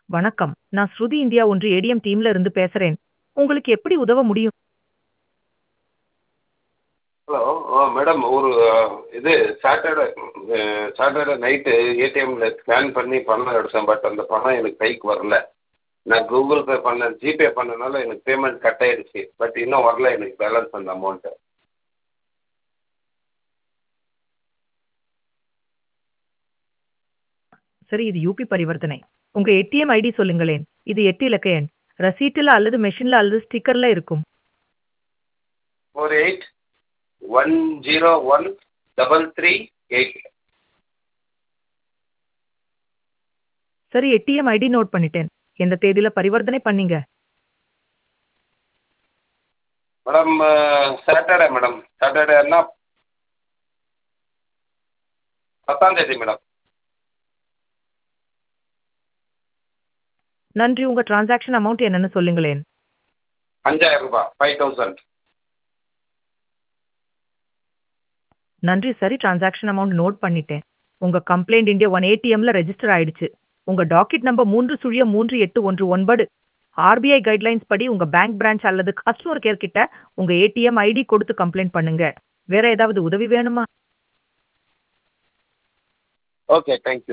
வணக்கம் நான் ஸ்ருதி இந்தியா ஒன்று ஏடிஎம் டீம்ல இருந்து பேசுறேன் உங்களுக்கு எப்படி உதவ முடியும் ஹலோ ஆ மேடம் ஒரு இது சாட்டர்டே சாட்டர்டே நைட்டு ஏடிஎம்மில் ஸ்கேன் பண்ணி பணம் எடுத்தேன் பட் அந்த பணம் எனக்கு கைக்கு வரல நான் கூகுள் பே பண்ணேன் ஜிபே பண்ணனால எனக்கு பேமெண்ட் கட் ஆயிடுச்சு பட் இன்னும் வரல எனக்கு பேலன்ஸ் அந்த அமௌண்ட்டு சரி இது யூபி பரிவர்த்தனை உங்க ஏடிஎம் ஐடி சொல்லுங்களேன் இது எட்டு இலக்க எண் ரசீட்டுல அல்லது மெஷின்ல அல்லது ஸ்டிக்கர்ல இருக்கும் four eight one zero one double three eight சரி ஏடிஎம் ஐடி நோட் பண்ணிட்டேன் எந்த தேதியில பரிவர்த்தனை பண்ணீங்க மேடம் சாட்டர்டே மேடம் சாட்டர்டேன்னா பத்தாம் தேதி மேடம் நன்றி உங்க டிரான்சாக்ஷன் அமௌண்ட் என்னன்னு சொல்லுங்களேன் அஞ்சாயிரம் ரூபாய் ஃபைவ் தௌசண்ட் நன்றி சரி டிரான்சாக்ஷன் அமௌண்ட் நோட் பண்ணிட்டேன் உங்க கம்ப்ளைண்ட் இந்தியா ஒன் ஏடிஎம்ல ரெஜிஸ்டர் ஆயிடுச்சு உங்க டாக்கெட் நம்பர் மூன்று சுழிய மூன்று எட்டு ஒன்று ஒன்பது ஆர்பிஐ கைட்லைன்ஸ் படி உங்க பேங்க் பிரான்ச் அல்லது கஸ்டமர் கேர் கிட்ட உங்க ஏடிஎம் ஐடி கொடுத்து கம்ப்ளைண்ட் பண்ணுங்க வேற ஏதாவது உதவி வேணுமா ஓகே தேங்க்யூ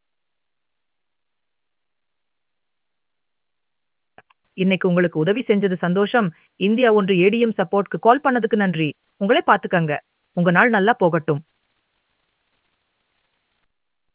இன்னைக்கு உங்களுக்கு உதவி செஞ்சது சந்தோஷம் இந்தியா ஒன்று ஏடிஎம் சப்போர்ட்க்கு கால் பண்ணதுக்கு நன்றி உங்களே பாத்துக்கங்க உங்க நாள் நல்லா போகட்டும்